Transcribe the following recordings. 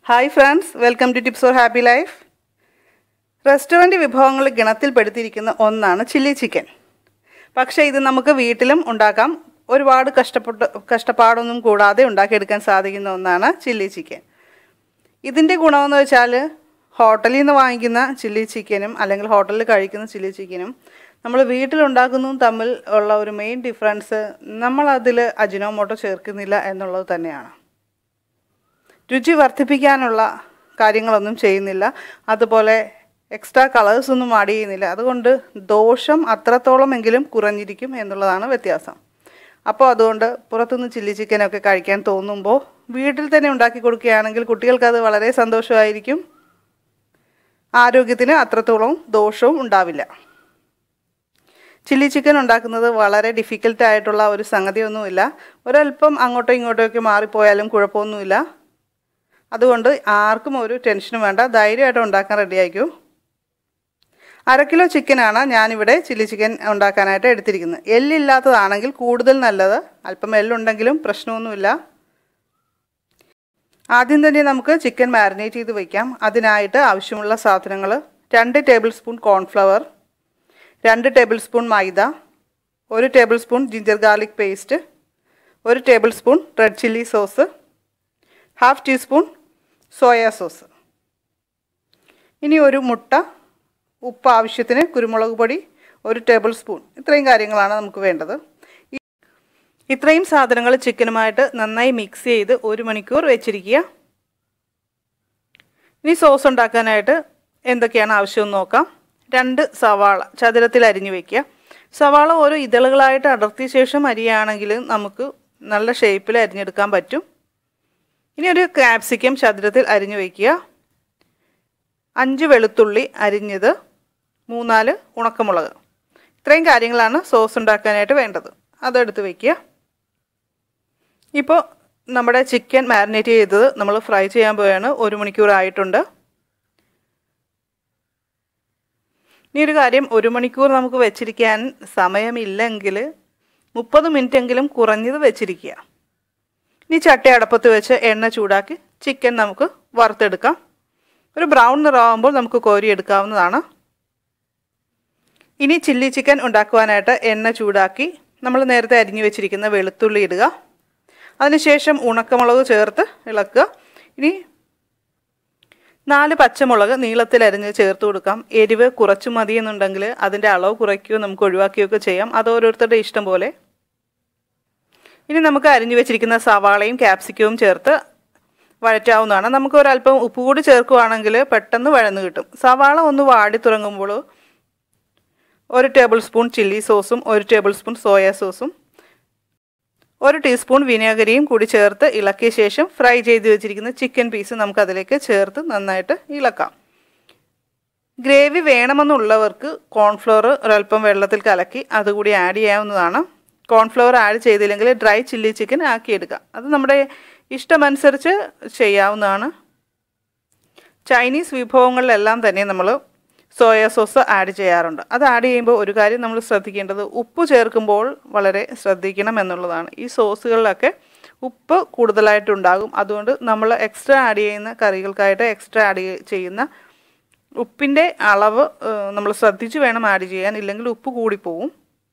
hi friends welcome to tips for happy life restaurant വിഭവങ്ങൾ ഗണത്തിൽപ്പെടുത്തിയിരിക്കുന്ന ഒന്നാണ് ചില്ലി ചിക്കൻ പക്ഷേ ഇത് നമുക്ക് വീട്ടിലും ഉണ്ടാക്കാം ഒരുപാട് കഷ്ടപ്പെട്ട് കഷ്ടപ്പാടൊന്നും കൂടാതെ ഉണ്ടാക്കിയെടുക്കാൻ സാധിക്കുന്ന ഒന്നാണ് ചില്ലി ചിക്കൻ ഇതിൻ്റെ ഗുണമെന്ന് വെച്ചാൽ ഹോട്ടലിൽ നിന്ന് വാങ്ങിക്കുന്ന ചില്ലി ചിക്കനും അല്ലെങ്കിൽ ഹോട്ടലിൽ കഴിക്കുന്ന ചില്ലി ചിക്കനും നമ്മൾ വീട്ടിലുണ്ടാക്കുന്നതും തമ്മിൽ ഉള്ള ഒരു മെയിൻ ഡിഫറൻസ് നമ്മളതിൽ അജിനോമോട്ടോ ചേർക്കുന്നില്ല എന്നുള്ളത് തന്നെയാണ് രുചി വർദ്ധിപ്പിക്കാനുള്ള കാര്യങ്ങളൊന്നും ചെയ്യുന്നില്ല അതുപോലെ എക്സ്ട്രാ കളേഴ്സ് ഒന്നും ആഡ് ചെയ്യുന്നില്ല അതുകൊണ്ട് ദോഷം അത്രത്തോളമെങ്കിലും കുറഞ്ഞിരിക്കും എന്നുള്ളതാണ് വ്യത്യാസം അപ്പോൾ അതുകൊണ്ട് പുറത്തുനിന്ന് ചില്ലി ചിക്കനൊക്കെ കഴിക്കാൻ തോന്നുമ്പോൾ വീട്ടിൽ തന്നെ ഉണ്ടാക്കി കൊടുക്കുകയാണെങ്കിൽ കുട്ടികൾക്ക് അത് വളരെ സന്തോഷമായിരിക്കും ആരോഗ്യത്തിന് അത്രത്തോളം ദോഷവും ഉണ്ടാവില്ല ചില്ലി ചിക്കൻ ഉണ്ടാക്കുന്നത് വളരെ ഡിഫിക്കൽട്ട് ആയിട്ടുള്ള ഒരു സംഗതിയൊന്നുമില്ല ഒരല്പം അങ്ങോട്ടോ ഇങ്ങോട്ടോ ഒക്കെ മാറിപ്പോയാലും കുഴപ്പമൊന്നുമില്ല അതുകൊണ്ട് ആർക്കും ഒരു ടെൻഷനും വേണ്ട ധൈര്യമായിട്ട് ഉണ്ടാക്കാൻ റെഡിയാക്കൂ അര കിലോ ചിക്കനാണ് ഞാനിവിടെ ചില്ലി ചിക്കൻ ഉണ്ടാക്കാനായിട്ട് എടുത്തിരിക്കുന്നത് എല്ലില്ലാത്തതാണെങ്കിൽ കൂടുതൽ നല്ലത് അല്പം എല്ലുണ്ടെങ്കിലും പ്രശ്നമൊന്നുമില്ല ആദ്യം തന്നെ നമുക്ക് ചിക്കൻ മാരിനേറ്റ് ചെയ്ത് വയ്ക്കാം അതിനായിട്ട് ആവശ്യമുള്ള സാധനങ്ങൾ രണ്ട് ടേബിൾ സ്പൂൺ കോൺഫ്ലവർ രണ്ട് ടേബിൾ സ്പൂൺ മൈദ ഒരു tablespoon ginger garlic paste ഒരു tablespoon red chilli sauce half teaspoon soya sauce ഇനി ഒരു മുട്ട ഉപ്പ് ആവശ്യത്തിന് കുരുമുളക് പൊടി ഒരു ടേബിൾ സ്പൂൺ ഇത്രയും കാര്യങ്ങളാണ് നമുക്ക് വേണ്ടത് ഇത്രയും സാധനങ്ങൾ ചിക്കനുമായിട്ട് നന്നായി മിക്സ് ചെയ്ത് ഒരു മണിക്കൂർ വെച്ചിരിക്കുക ഇനി സോസ് ഉണ്ടാക്കാനായിട്ട് എന്തൊക്കെയാണ് ആവശ്യമെന്ന് നോക്കാം രണ്ട് സവാള ചതുരത്തിൽ അരിഞ്ഞു വെക്കുക സവാള ഓരോ ഇതളുകളായിട്ട് അടർത്തിയ ശേഷം അരിയാണെങ്കിൽ നമുക്ക് നല്ല ഷേപ്പിൽ അരിഞ്ഞെടുക്കാൻ പറ്റും ഇനി ഒരു ക്യാപ്സിക്കം ചതുരത്തിൽ അരിഞ്ഞു വയ്ക്കുക അഞ്ച് വെളുത്തുള്ളി അരിഞ്ഞത് മൂന്നാല് ഉണക്കമുളക് ഇത്രയും കാര്യങ്ങളാണ് സോസ് ഉണ്ടാക്കാനായിട്ട് വേണ്ടത് അതെടുത്ത് വയ്ക്കുക ഇപ്പോൾ നമ്മുടെ ചിക്കൻ മാരിനേറ്റ് ചെയ്തത് നമ്മൾ ഫ്രൈ ചെയ്യാൻ പോവുകയാണ് ഒരു മണിക്കൂർ ആയിട്ടുണ്ട് ഇനി ഒരു കാര്യം ഒരു മണിക്കൂർ നമുക്ക് വെച്ചിരിക്കാൻ സമയമില്ലെങ്കിൽ മുപ്പത് മിനിറ്റെങ്കിലും കുറഞ്ഞത് വെച്ചിരിക്കുക ഇനി ചട്ടി അടപ്പത്ത് വെച്ച് എണ്ണ ചൂടാക്കി ചിക്കൻ നമുക്ക് വറുത്തെടുക്കാം ഒരു ബ്രൗൺ നിറമാകുമ്പോൾ നമുക്ക് കോരിയെടുക്കാവുന്നതാണ് ഇനി ചില്ലി ചിക്കൻ ഉണ്ടാക്കുവാനായിട്ട് എണ്ണ ചൂടാക്കി നമ്മൾ നേരത്തെ അരിഞ്ഞു വെച്ചിരിക്കുന്ന വെളുത്തുള്ളി ഇടുക അതിനുശേഷം ഉണക്കമുളക് ചേർത്ത് ഇളക്കുക ഇനി നാല് പച്ചമുളക് നീളത്തിൽ അരിഞ്ഞ് ചേർത്ത് കൊടുക്കാം എരിവ് കുറച്ച് മതി എന്നുണ്ടെങ്കിൽ അതിൻ്റെ അളവ് കുറയ്ക്കുകയോ നമുക്ക് ഒഴിവാക്കുകയൊക്കെ ചെയ്യാം അത് ഓരോരുത്തരുടെ ഇഷ്ടം പോലെ ഇനി നമുക്ക് അരിഞ്ഞു വെച്ചിരിക്കുന്ന സവാളയും ക്യാപ്സിക്കവും ചേർത്ത് വഴറ്റാവുന്നതാണ് നമുക്ക് ഒരല്പം ഉപ്പ് കൂടി ചേർക്കുകയാണെങ്കിൽ പെട്ടെന്ന് വഴന്ന് കിട്ടും സവാള ഒന്ന് വാടി തുടങ്ങുമ്പോൾ ഒരു ടേബിൾ സ്പൂൺ ചില്ലി സോസും ഒരു ടേബിൾ സ്പൂൺ സോയാ സോസും ഒരു ടീസ്പൂൺ വിനാഗിരിയും കൂടി ചേർത്ത് ഇളക്കിയ ശേഷം ഫ്രൈ ചെയ്ത് വെച്ചിരിക്കുന്ന ചിക്കൻ പീസ് നമുക്ക് അതിലേക്ക് ചേർത്ത് നന്നായിട്ട് ഇളക്കാം ഗ്രേവി വേണമെന്നുള്ളവർക്ക് കോൺഫ്ലോർ ഒരല്പം വെള്ളത്തിൽ കലക്കി അതുകൂടി ആഡ് ചെയ്യാവുന്നതാണ് കോൺഫ്ലവർ ആഡ് ചെയ്തില്ലെങ്കിൽ ഡ്രൈ ചില്ലി ചിക്കൻ ആക്കിയെടുക്കാം അത് നമ്മുടെ ഇഷ്ടമനുസരിച്ച് ചെയ്യാവുന്നതാണ് ചൈനീസ് വിഭവങ്ങളിലെല്ലാം തന്നെ നമ്മൾ സോയ സോസ് ആഡ് ചെയ്യാറുണ്ട് അത് ആഡ് ചെയ്യുമ്പോൾ ഒരു കാര്യം നമ്മൾ ശ്രദ്ധിക്കേണ്ടത് ഉപ്പ് ചേർക്കുമ്പോൾ വളരെ ശ്രദ്ധിക്കണം എന്നുള്ളതാണ് ഈ സോസുകളിലൊക്കെ ഉപ്പ് കൂടുതലായിട്ടുണ്ടാകും അതുകൊണ്ട് നമ്മൾ എക്സ്ട്രാ ആഡ് ചെയ്യുന്ന കറികൾക്കായിട്ട് എക്സ്ട്രാ ആഡ് ചെയ്യുന്ന ഉപ്പിൻ്റെ അളവ് നമ്മൾ ശ്രദ്ധിച്ച് വേണം ആഡ് ചെയ്യാൻ ഇല്ലെങ്കിൽ ഉപ്പ് കൂടിപ്പോവും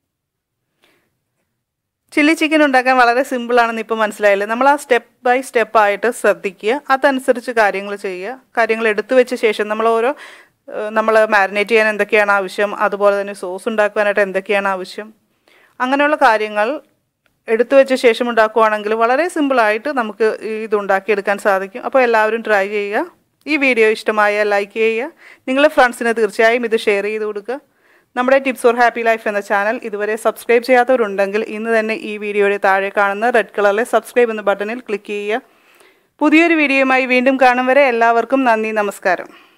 ചില്ലി ചിക്കൻ ഉണ്ടാക്കാൻ വളരെ സിമ്പിളാണെന്ന് ഇപ്പോൾ മനസ്സിലായില്ലേ നമ്മൾ ആ സ്റ്റെപ്പ് ബൈ സ്റ്റെപ്പ് ആയിട്ട് ശ്രദ്ധിക്കുക അതനുസരിച്ച് കാര്യങ്ങൾ ചെയ്യുക കാര്യങ്ങൾ എടുത്തു വെച്ച ശേഷം നമ്മൾ ഓരോ നമ്മൾ മാരിനേറ്റ് ചെയ്യാൻ എന്തൊക്കെയാണ് ആവശ്യം അതുപോലെ തന്നെ സോസ് ഉണ്ടാക്കുവാനായിട്ട് എന്തൊക്കെയാണ് ആവശ്യം അങ്ങനെയുള്ള കാര്യങ്ങൾ എടുത്തു വെച്ച ശേഷം ഉണ്ടാക്കുവാണെങ്കിൽ വളരെ സിമ്പിളായിട്ട് നമുക്ക് ഇത് ഉണ്ടാക്കിയെടുക്കാൻ സാധിക്കും അപ്പോൾ എല്ലാവരും ട്രൈ ചെയ്യുക ഈ വീഡിയോ ഇഷ്ടമായ ലൈക്ക് ചെയ്യുക നിങ്ങളുടെ ഫ്രണ്ട്സിന് തീർച്ചയായും ഇത് ഷെയർ ചെയ്ത് കൊടുക്കുക നമ്മുടെ ടിപ്സ് ഫോർ ഹാപ്പി ലൈഫ് എന്ന ചാനൽ ഇതുവരെ സബ്സ്ക്രൈബ് ചെയ്യാത്തവരുണ്ടെങ്കിൽ ഇന്ന് തന്നെ ഈ വീഡിയോയുടെ താഴെ കാണുന്ന റെഡ് കളറിലെ സബ്സ്ക്രൈബ് എന്ന ബട്ടണിൽ ക്ലിക്ക് ചെയ്യുക പുതിയൊരു വീഡിയോയുമായി വീണ്ടും കാണും വരെ എല്ലാവർക്കും നന്ദി നമസ്കാരം